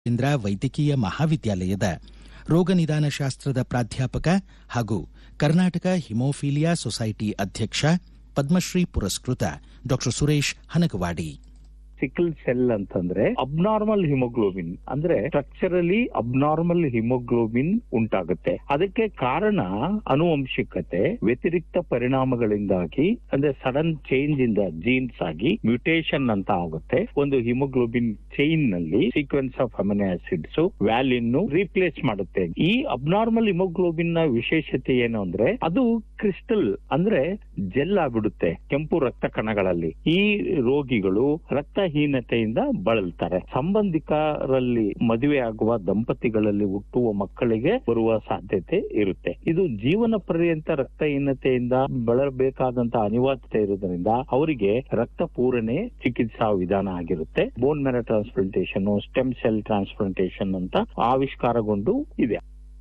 ಕೇಂದ್ರ ವೈದ್ಯಕೀಯ ಮಹಾವಿದ್ಯಾಲಯದ ರೋಗ ನಿದಾನ ಶಾಸ್ತ್ರದ ಪ್ರಾಧ್ಯಾಪಕ ಹಾಗೂ ಕರ್ನಾಟಕ ಹಿಮೋಫೀಲಿಯಾ ಸೊಸೈಟಿ ಅಧ್ಯಕ್ಷ ಪದ್ಮಶ್ರೀ ಪುರಸ್ಕೃತ ಡಾ ಸುರೇಶ್ ಹನಗವಾಡಿ ಸಿಕಲ್ ಸೆಲ್ ಅಂತಂದ್ರೆ ಅಬ್ನಾರ್ಮಲ್ ಹಿಮೋಗ್ಲೋಬಿನ್ ಅಂದ್ರೆ ಸ್ಟ್ರಕ್ಚರಲಿ ಅಬ್ನಾರ್ಮಲ್ ಹಿಮೋಗ್ಲೋಬಿನ್ ಉಂಟಾಗುತ್ತೆ ಅದಕ್ಕೆ ಕಾರಣ ಅನುವಂಶಿಕತೆ ವ್ಯತಿರಿಕ್ತ ಪರಿಣಾಮಗಳಿಂದಾಗಿ ಅಂದ್ರೆ ಸಡನ್ ಚೇಂಜ್ ಇಂದ ಜೀನ್ಸ್ ಆಗಿ ಮ್ಯೂಟೇಷನ್ ಅಂತ ಆಗುತ್ತೆ ಒಂದು ಹಿಮೋಗ್ಲೋಬಿನ್ ಚೈನ್ ನಲ್ಲಿ sequence of amino acids valine replace ಮಾಡುತ್ತೆ ಈ ಅಬ್ನಾರ್ಮಲ್ ಹಿಮೋಗ್ಲೋಬಿನ್ ನ ವಿಶೇಷತೆ ಏನು ಅಂದ್ರೆ ಅದು ಕ್ರಿಸ್ಟಲ್ ಅಂದ್ರೆ ಜೆಲ್ ಆಗ್ಬಿಡುತ್ತೆ ಕೆಂಪು ರಕ್ತ ಕಣಗಳಲ್ಲಿ ಈ ರೋಗಿಗಳು ರಕ್ತಹೀನತೆಯಿಂದ ಬಳಲ್ತಾರೆ ಸಂಬಂಧಿಕರಲ್ಲಿ ಮದುವೆ ಆಗುವ ದಂಪತಿಗಳಲ್ಲಿ ಹುಟ್ಟುವ ಮಕ್ಕಳಿಗೆ ಬರುವ ಸಾಧ್ಯತೆ ಇರುತ್ತೆ ಇದು ಜೀವನ ಪರ್ಯಂತ ರಕ್ತಹೀನತೆಯಿಂದ ಬಳಲಬೇಕಾದಂತ ಅನಿವಾರ್ಯತೆ ಇರೋದ್ರಿಂದ ಅವರಿಗೆ ರಕ್ತ ಪೂರಣೆ ಚಿಕಿತ್ಸಾ ವಿಧಾನ ಆಗಿರುತ್ತೆ bone marrow transplantation stem cell transplantation ಅಂತ ಆವಿಷ್ಕಾರಗೊಂಡು ಇದೆ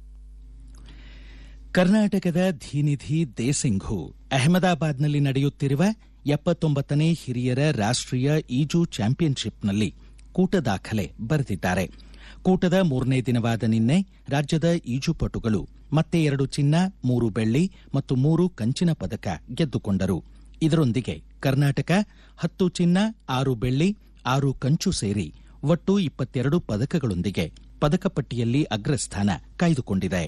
ಕರ್ನಾಟಕದ ಧೀನಿಧಿ ದೇಸಿಂಘು ಅಹಮದಾಬಾದ್ನಲ್ಲಿ ನಡೆಯುತ್ತಿರುವ ಎಪ್ಪತ್ತೊಂಬತ್ತನೇ ಹಿರಿಯರ ರಾಷ್ಟೀಯ ಈಜು ಚಾಂಪಿಯನ್ಶಿಪ್ನಲ್ಲಿ ಕೂಟ ದಾಖಲೆ ಬರೆದಿದ್ದಾರೆ ಕೂಟದ ಮೂರನೇ ದಿನವಾದ ನಿನ್ನೆ ರಾಜ್ಯದ ಈಜುಪಟುಗಳು ಮತ್ತೆ ಎರಡು ಚಿನ್ನ ಮೂರು ಬೆಳ್ಳಿ ಮತ್ತು ಮೂರು ಕಂಚಿನ ಪದಕ ಗೆದ್ದುಕೊಂಡರು ಇದರೊಂದಿಗೆ ಕರ್ನಾಟಕ ಹತ್ತು ಚಿನ್ನ ಆರು ಬೆಳ್ಳಿ ಆರು ಕಂಚು ಸೇರಿ ಒಟ್ಟು ಇಪ್ಪತ್ತೆರಡು ಪದಕಗಳೊಂದಿಗೆ ಪದಕ ಪಟ್ಟಿಯಲ್ಲಿ ಅಗ್ರಸ್ಥಾನ ಕಾಯ್ದುಕೊಂಡಿದೆ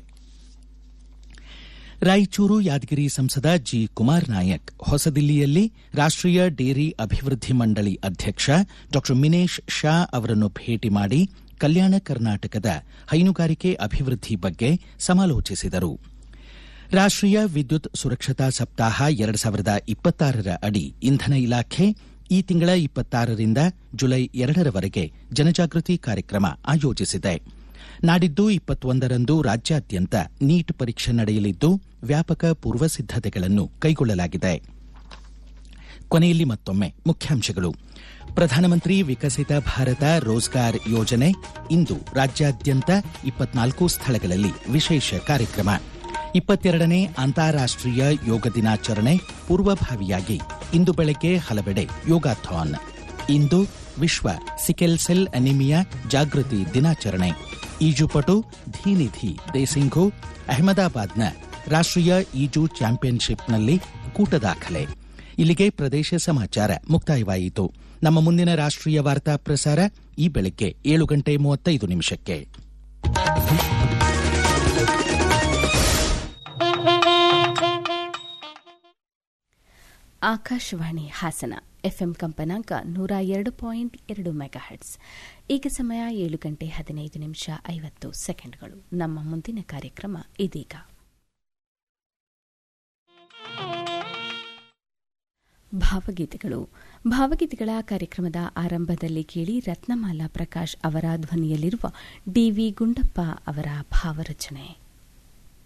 ರಾಯಚೂರು ಯಾದಗಿರಿ ಸಂಸದ ಜಿ ಕುಮಾರ್ ನಾಯಕ್ ಹೊಸದಿಲ್ಲಿಯಲ್ಲಿ ರಾಷ್ಟೀಯ ಡೇರಿ ಅಭಿವೃದ್ಧಿ ಮಂಡಳಿ ಅಧ್ಯಕ್ಷ ಡಾ ಮಿನೇಶ್ ಶಾ ಅವರನ್ನು ಭೇಟಿ ಮಾಡಿ ಕಲ್ಯಾಣ ಕರ್ನಾಟಕದ ಹೈನುಗಾರಿಕೆ ಅಭಿವೃದ್ಧಿ ಬಗ್ಗೆ ಸಮಾಲೋಚಿಸಿದರು ರಾಷ್ಟೀಯ ವಿದ್ಯುತ್ ಸುರಕ್ಷತಾ ಸಪ್ತಾಹ ಎರಡು ಸಾವಿರದ ಇಪ್ಪತ್ತಾರರ ಅಡಿ ಇಂಧನ ಇಲಾಖೆ ಈ ತಿಂಗಳ ಇಪ್ಪತ್ತಾರರಿಂದ ಜುಲೈ ಎರಡರವರೆಗೆ ಜನಜಾಗೃತಿ ಕಾರ್ಯಕ್ರಮ ಆಯೋಜಿಸಿದೆ ನಾಡಿದ್ದು ಇಪ್ಪತ್ತೊಂದರಂದು ರಾಜ್ಯಾದ್ಯಂತ ನೀಟ್ ಪರೀಕ್ಷೆ ನಡೆಯಲಿದ್ದು ವ್ಯಾಪಕ ಪೂರ್ವ ಸಿದ್ದತೆಗಳನ್ನು ಕೈಗೊಳ್ಳಲಾಗಿದೆ ಕೊನೆಯಲ್ಲಿ ಮತ್ತೊಮ್ಮೆ ಮುಖ್ಯಾಂಶಗಳು ಪ್ರಧಾನಮಂತ್ರಿ ವಿಕಸಿತ ಭಾರತ ರೋಜ್ಗಾರ್ ಯೋಜನೆ ಇಂದು ರಾಜ್ಯಾದ್ಯಂತ ಇಪ್ಪತ್ನಾಲ್ಕು ಸ್ಥಳಗಳಲ್ಲಿ ವಿಶೇಷ ಕಾರ್ಯಕ್ರಮ ಇಪ್ಪತ್ತೆರಡನೇ ಅಂತಾರಾಷ್ಟೀಯ ಯೋಗ ದಿನಾಚರಣೆ ಪೂರ್ವಭಾವಿಯಾಗಿ ಇಂದು ಬೆಳಗ್ಗೆ ಹಲವೆಡೆ ಯೋಗಾಥಾನ್ ಇಂದು ವಿಶ್ವ ಸಿಕೆಲ್ ಸೆಲ್ ಅನಿಮಿಯಾ ಜಾಗೃತಿ ದಿನಾಚರಣೆ ಈಜುಪಟು ಧೀನಿಧಿ ದೇಸಿಂಘು ಅಹಮದಾಬಾದ್ನ ರಾಷ್ಟೀಯ ಈಜು ಚಾಂಪಿಯನ್ಶಿಪ್ನಲ್ಲಿ ಕೂಟ ದಾಖಲೆ ಇಲ್ಲಿಗೆ ಪ್ರದೇಶ ಸಮಾಚಾರ ಮುಕ್ತಾಯವಾಯಿತು ನಮ್ಮ ಮುಂದಿನ ರಾಷ್ಟೀಯ ವಾರ್ತಾ ಪ್ರಸಾರ ಈ ಬೆಳಗ್ಗೆ ಏಳು ಗಂಟೆ ಮೂವತ್ತೈದು ನಿಮಿಷಕ್ಕೆ ಆಕಾಶವಾಣಿ ಹಾಸನ ಎಫ್ಎಂ ಕಂಪನಾಂಕ ನೂರ ಎರಡು ಪಾಯಿಂಟ್ ಎರಡು ಮೆಗಾಹೆಟ್ಸ್ ಈಗ ಸಮಯ ಏಳು ಗಂಟೆ ಹದಿನೈದು ನಿಮಿಷ ಐವತ್ತು ಸೆಕೆಂಡ್ಗಳು ನಮ್ಮ ಮುಂದಿನ ಕಾರ್ಯಕ್ರಮ ಇದೀಗ ಭಾವಗೀತೆಗಳು ಭಾವಗೀತೆಗಳ ಕಾರ್ಯಕ್ರಮದ ಆರಂಭದಲ್ಲಿ ಕೇಳಿ ರತ್ನಮಾಲಾ ಪ್ರಕಾಶ್ ಅವರ ಧ್ವನಿಯಲ್ಲಿರುವ ಡಿವಿ ಗುಂಡಪ್ಪ ಅವರ ಭಾವರಚನೆ